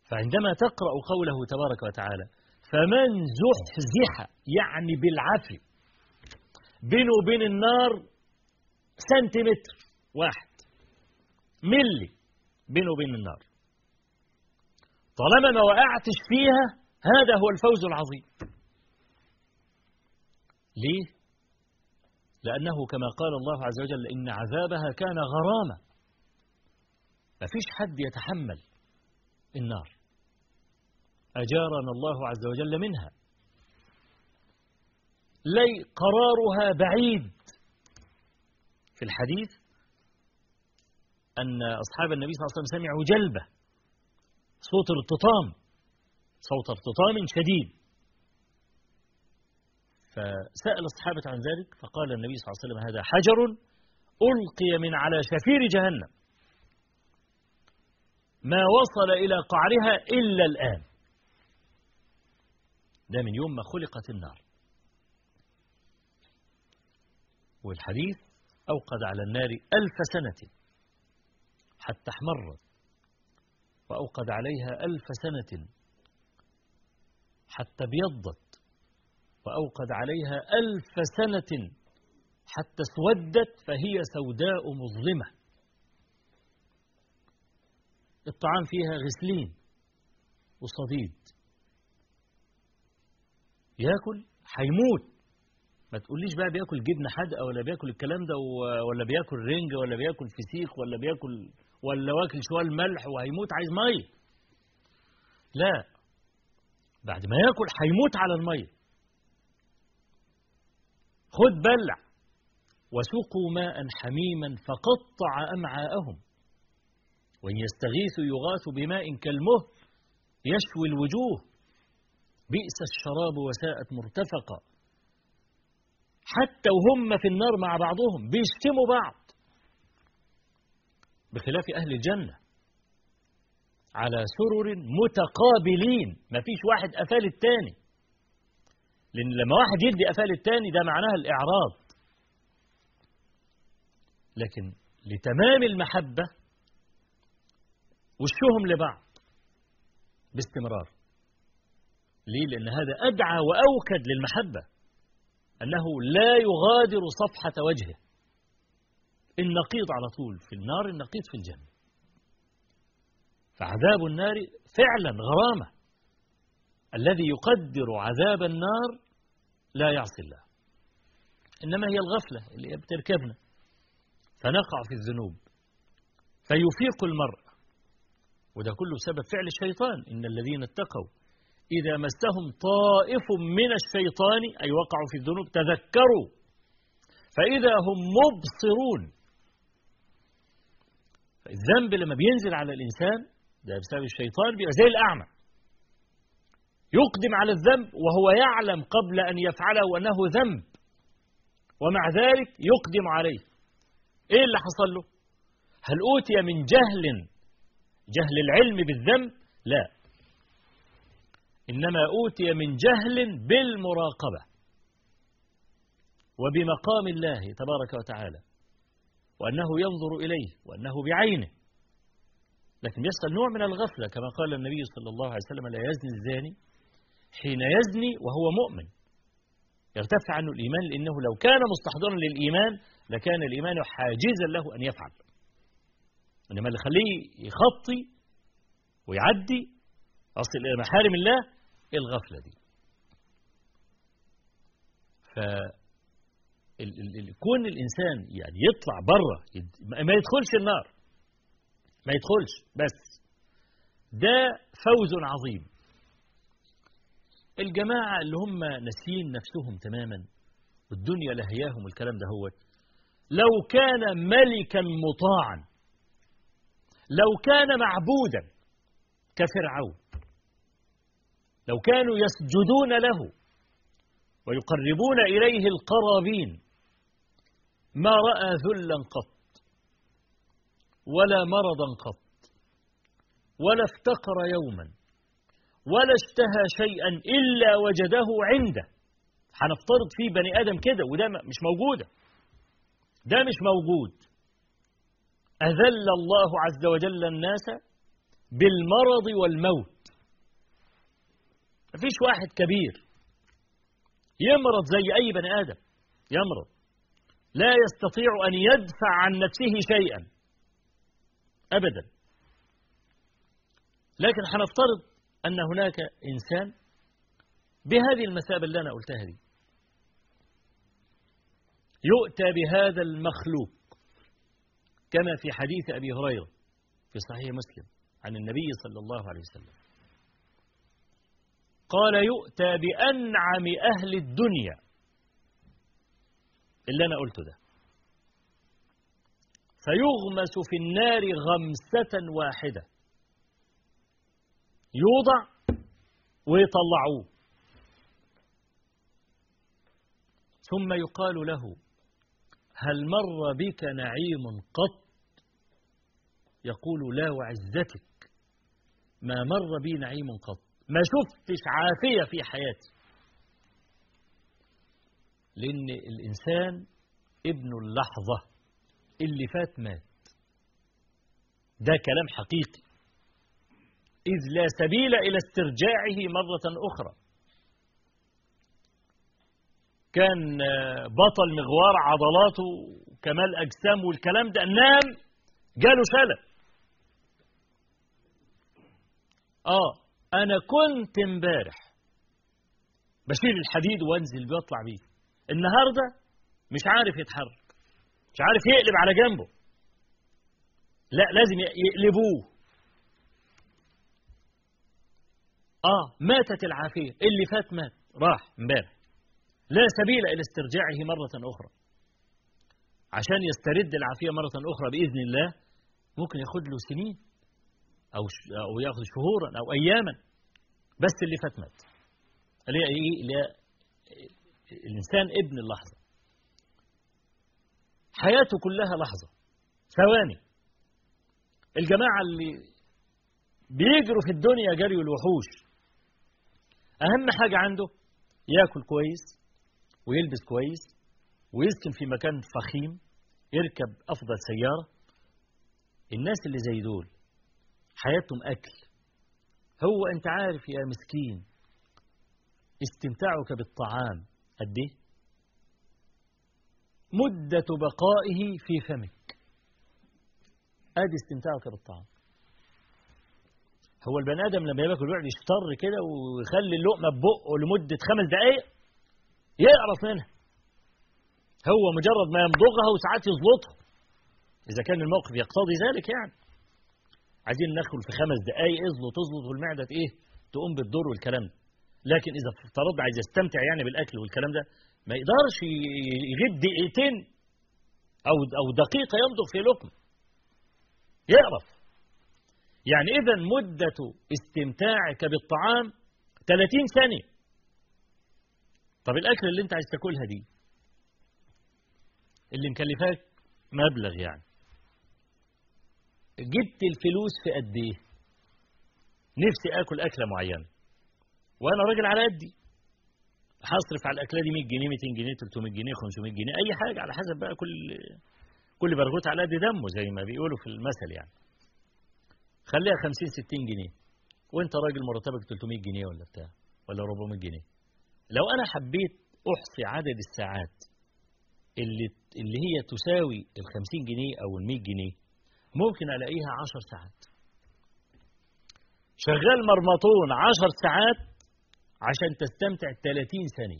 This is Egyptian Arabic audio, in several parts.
فعندما تقرأ قوله تبارك وتعالى فمن زحزح يعني بالعافية بينه وبين النار سنتيمتر واحد ملي بينه وبين النار طالما ما وقعتش فيها هذا هو الفوز العظيم ليه لأنه كما قال الله عز وجل إن عذابها كان غرامة ما فيش حد يتحمل النار أجارنا الله عز وجل منها لي قرارها بعيد في الحديث أن أصحاب النبي صلى الله عليه وسلم سمعوا جلبة صوت ارتطام صوت ارتطام شديد فسأل الصحابة عن ذلك فقال النبي صلى الله عليه وسلم هذا حجر ألقي من على شفير جهنم ما وصل إلى قعرها إلا الآن ده من يوم ما خلقت النار والحديث أوقد على النار ألف سنة حتى احمرت وأوقد عليها ألف سنة حتى ابيضت وأوقد عليها ألف سنة حتى اسودت فهي سوداء مظلمة الطعام فيها غسلين وصديد ياكل هيموت ما تقوليش بقى بياكل جبنه حادقه ولا بياكل الكلام ده ولا بياكل رنج ولا بياكل فسيخ ولا بياكل ولا واكل شويه ملح وهيموت عايز ميه لا بعد ما ياكل هيموت على الميه خد بلع وسقوا ماء حميما فقطع امعاءهم وان يستغيثوا يغاثوا بماء كالمهل يشوي الوجوه بئس الشراب وساءت مرتفقا حتى وهم في النار مع بعضهم بيشتموا بعض بخلاف أهل الجنة على سرر متقابلين ما فيش واحد أفال التاني لأن لما واحد يدي أفال التاني ده معناها الإعراض لكن لتمام المحبة وشهم لبعض باستمرار ليه؟ لأن هذا أدعى وأوكد للمحبة أنه لا يغادر صفحة وجهه النقيض على طول في النار النقيض في الجنة فعذاب النار فعلا غرامة الذي يقدر عذاب النار لا يعصي الله إنما هي الغفلة اللي بتركبنا فنقع في الذنوب فيفيق المرء وده كله سبب فعل الشيطان إن الذين اتقوا إذا مسهم طائف من الشيطان أي وقعوا في الذنوب تذكروا فإذا هم مبصرون الذنب لما بينزل على الإنسان ده بسبب الشيطان بيبقى زي الأعمى يقدم على الذنب وهو يعلم قبل أن يفعله أنه ذنب ومع ذلك يقدم عليه إيه اللي حصل له هل أوتي من جهل جهل العلم بالذنب لا إنما أوتي من جهل بالمراقبة وبمقام الله تبارك وتعالى وأنه ينظر إليه وأنه بعينه لكن يحصل نوع من الغفلة كما قال النبي صلى الله عليه وسلم لا يزني الزاني حين يزني وهو مؤمن يرتفع عنه الإيمان لأنه لو كان مستحضرا للإيمان لكان الإيمان حاجزا له أن يفعل إنما اللي خليه يخطي ويعدي أصل إلى محارم الله الغفلة دي ف كون الإنسان يعني يطلع بره ما يدخلش النار ما يدخلش بس ده فوز عظيم الجماعة اللي هم ناسيين نفسهم تماما والدنيا لهياهم الكلام ده هو لو كان ملكا مطاعا لو كان معبودا كفرعون لو كانوا يسجدون له ويقربون إليه القرابين ما رأى ذلا قط ولا مرضا قط ولا افتقر يوما ولا اشتهى شيئا إلا وجده عنده هنفترض فيه بني آدم كده وده مش موجودة ده مش موجود أذل الله عز وجل الناس بالمرض والموت مفيش واحد كبير يمرض زي أي بني آدم يمرض لا يستطيع أن يدفع عن نفسه شيئا أبدا لكن حنفترض أن هناك إنسان بهذه المثابة اللي أنا قلتها دي يؤتى بهذا المخلوق كما في حديث أبي هريرة في صحيح مسلم عن النبي صلى الله عليه وسلم قال يؤتى بأنعم أهل الدنيا اللي أنا قلته ده فيغمس في النار غمسة واحدة يوضع ويطلعوه ثم يقال له هل مر بك نعيم قط يقول لا وعزتك ما مر بي نعيم قط ما شفتش عافية في حياتي لأن الإنسان ابن اللحظة اللي فات مات ده كلام حقيقي إذ لا سبيل إلى استرجاعه مرة أخرى كان بطل مغوار عضلاته كمال أجسام والكلام ده نام جاله شلل آه أنا كنت امبارح بشيل الحديد وانزل بيطلع بيه النهارده مش عارف يتحرك مش عارف يقلب على جنبه لا لازم يقلبوه اه ماتت العافيه اللي فات مات راح امبارح لا سبيل الى استرجاعه مره اخرى عشان يسترد العافيه مره اخرى باذن الله ممكن ياخد له سنين او او ياخذ شهورا او اياما بس اللي فات مات اللي هي ايه اللي هي الانسان ابن اللحظه حياته كلها لحظه ثواني الجماعه اللي بيجروا في الدنيا جري الوحوش اهم حاجه عنده ياكل كويس ويلبس كويس ويسكن في مكان فخيم يركب افضل سياره الناس اللي زي دول حياتهم اكل هو انت عارف يا مسكين استمتاعك بالطعام قد ايه مدة بقائه في فمك ادي استمتاعك بالطعام هو البني ادم لما ياكل يقعد يشطر كده ويخلي اللقمه ببقه لمده خمس دقائق يقرف منها هو مجرد ما يمضغها وساعات يزلطها اذا كان الموقف يقتضي ذلك يعني عايزين ندخل في خمس دقائق ازلط ازلط والمعده ايه تقوم بالدور والكلام ده لكن اذا افترض عايز يستمتع يعني بالاكل والكلام ده ما يقدرش يغيب دقيقتين او او دقيقه يمضغ في لقمه يقرف يعني إذا مدة استمتاعك بالطعام 30 ثانية طب الأكل اللي أنت عايز تاكلها دي اللي مكلفاك مبلغ يعني جبت الفلوس في قد إيه؟ نفسي آكل أكلة معينة وأنا راجل على قدي هصرف على الأكلة دي 100 جنيه 200 جنيه 300 جنيه 500 جنيه أي حاجة على حسب بقى كل كل برغوت على قد دمه زي ما بيقولوا في المثل يعني خليها 50 60 جنيه وانت راجل مرتبك 300 جنيه ولا بتاع ولا 400 جنيه لو انا حبيت احصي عدد الساعات اللي اللي هي تساوي ال 50 جنيه او ال 100 جنيه ممكن الاقيها 10 ساعات شغال مرمطون 10 ساعات عشان تستمتع 30 ثانيه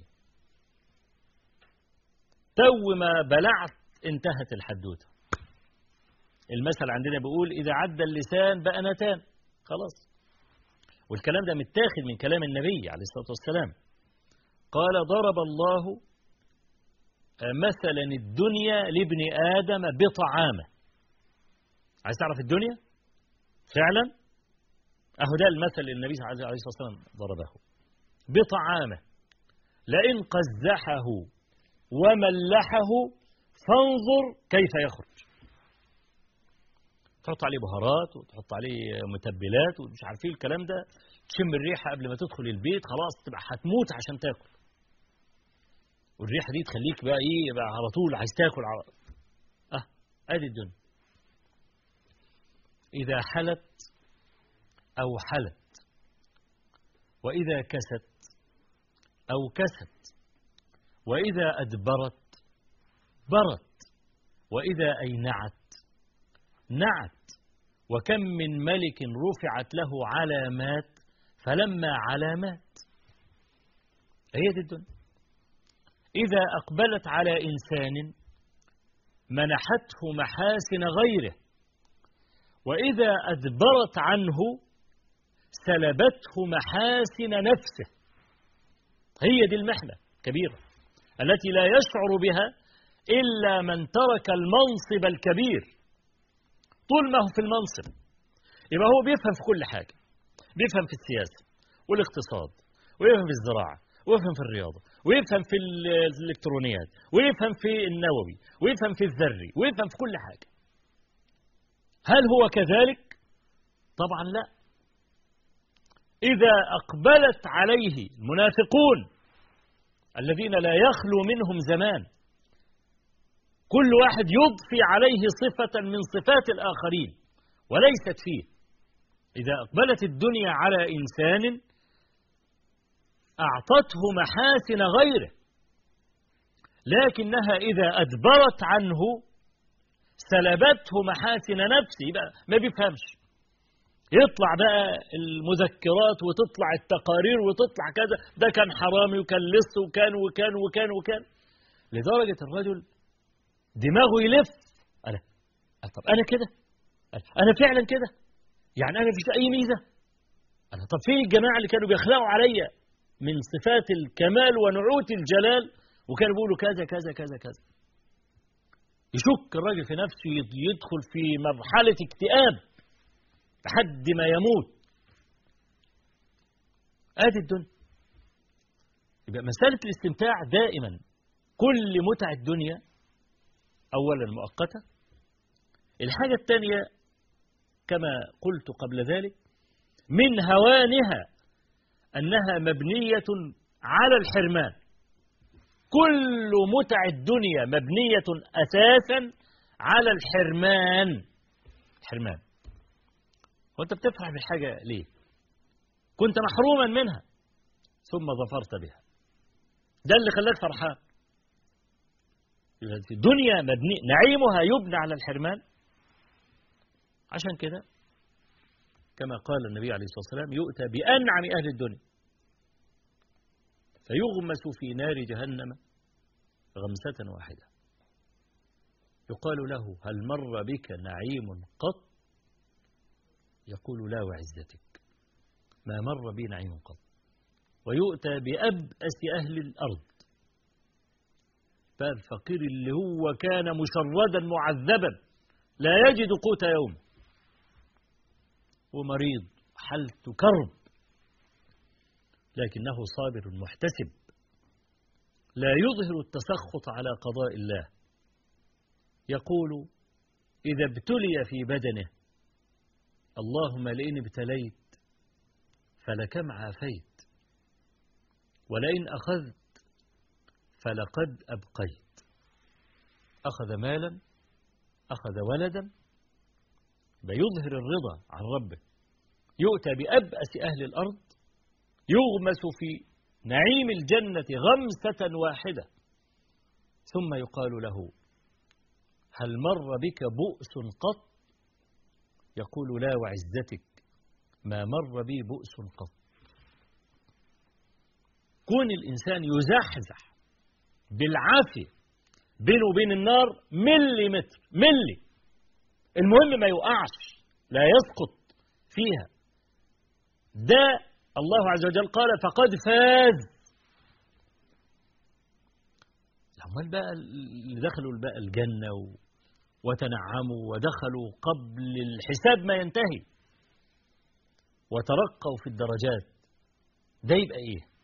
تو ما بلعت انتهت الحدوته المثل عندنا بيقول إذا عدى اللسان بقى نتان خلاص والكلام ده متاخد من كلام النبي عليه الصلاة والسلام قال ضرب الله مثلا الدنيا لابن آدم بطعامه عايز تعرف الدنيا فعلا أهو ده المثل اللي النبي عليه الصلاة والسلام ضربه بطعامه لئن قزحه وملحه فانظر كيف يخرج تحط عليه بهارات وتحط عليه متبلات ومش عارف ايه الكلام ده تشم الريحه قبل ما تدخل البيت خلاص تبقى هتموت عشان تاكل والريحه دي تخليك بقى ايه بقى على طول عايز تاكل على اه ادي الدنيا اذا حلت او حلت واذا كست أوكست وإذا أدبرت برت وإذا أينعت نعت وكم من ملك رفعت له علامات فلما علامات هي دي الدنيا إذا أقبلت على إنسان منحته محاسن غيره وإذا أدبرت عنه سلبته محاسن نفسه هي دي المحنة كبيرة التي لا يشعر بها إلا من ترك المنصب الكبير طول ما هو في المنصب يبقى هو بيفهم في كل حاجة بيفهم في السياسة والاقتصاد ويفهم في الزراعة ويفهم في الرياضة ويفهم في الإلكترونيات ويفهم في النووي ويفهم في الذري ويفهم في كل حاجة هل هو كذلك؟ طبعا لا إذا أقبلت عليه المنافقون الذين لا يخلو منهم زمان كل واحد يضفي عليه صفة من صفات الآخرين وليست فيه إذا أقبلت الدنيا على إنسان أعطته محاسن غيره لكنها إذا أدبرت عنه سلبته محاسن نفسه يبقى ما بيفهمش يطلع بقى المذكرات وتطلع التقارير وتطلع كذا ده كان حرامي وكان لص وكان وكان وكان وكان لدرجة الرجل دماغه يلف أنا طب أنا كده أنا فعلا كده يعني أنا مفيش أي ميزة أنا طب فين الجماعة اللي كانوا بيخلقوا عليا من صفات الكمال ونعوت الجلال وكانوا بيقولوا كذا كذا كذا كذا يشك الراجل في نفسه يدخل في مرحلة اكتئاب لحد ما يموت ادي الدنيا يبقى مسألة الاستمتاع دائما كل متع الدنيا أولا مؤقتة الحاجة الثانية كما قلت قبل ذلك من هوانها أنها مبنية على الحرمان كل متع الدنيا مبنية أساسا على الحرمان حرمان وانت بتفرح بالحاجة ليه كنت محروما منها ثم ظفرت بها ده اللي خلاك فرحان الدنيا مبني نعيمها يبنى على الحرمان عشان كده كما قال النبي عليه الصلاة والسلام يؤتى بأنعم أهل الدنيا فيغمس في نار جهنم غمسة واحدة يقال له هل مر بك نعيم قط يقول لا وعزتك ما مر بي نعيم قط ويؤتى بأبأس أهل الأرض فالفقير اللي هو كان مشردا معذبا لا يجد قوت يوم ومريض حالته كرب لكنه صابر محتسب لا يظهر التسخط على قضاء الله يقول إذا ابتلي في بدنه اللهم لئن ابتليت فلكم عافيت ولئن أخذت فلقد أبقيت أخذ مالا أخذ ولدا بيظهر الرضا عن ربه يؤتى بأبأس أهل الأرض يغمس في نعيم الجنة غمسة واحدة ثم يقال له هل مر بك بؤس قط يقول لا وعزتك ما مر بي بؤس قط كون الإنسان يزحزح بالعافية بينه وبين النار ملي متر ملي المهم ما يقعش لا يسقط فيها ده الله عز وجل قال فقد فاز امال بقى اللي دخلوا بقى الجنة وتنعموا ودخلوا قبل الحساب ما ينتهي وترقوا في الدرجات ده يبقى ايه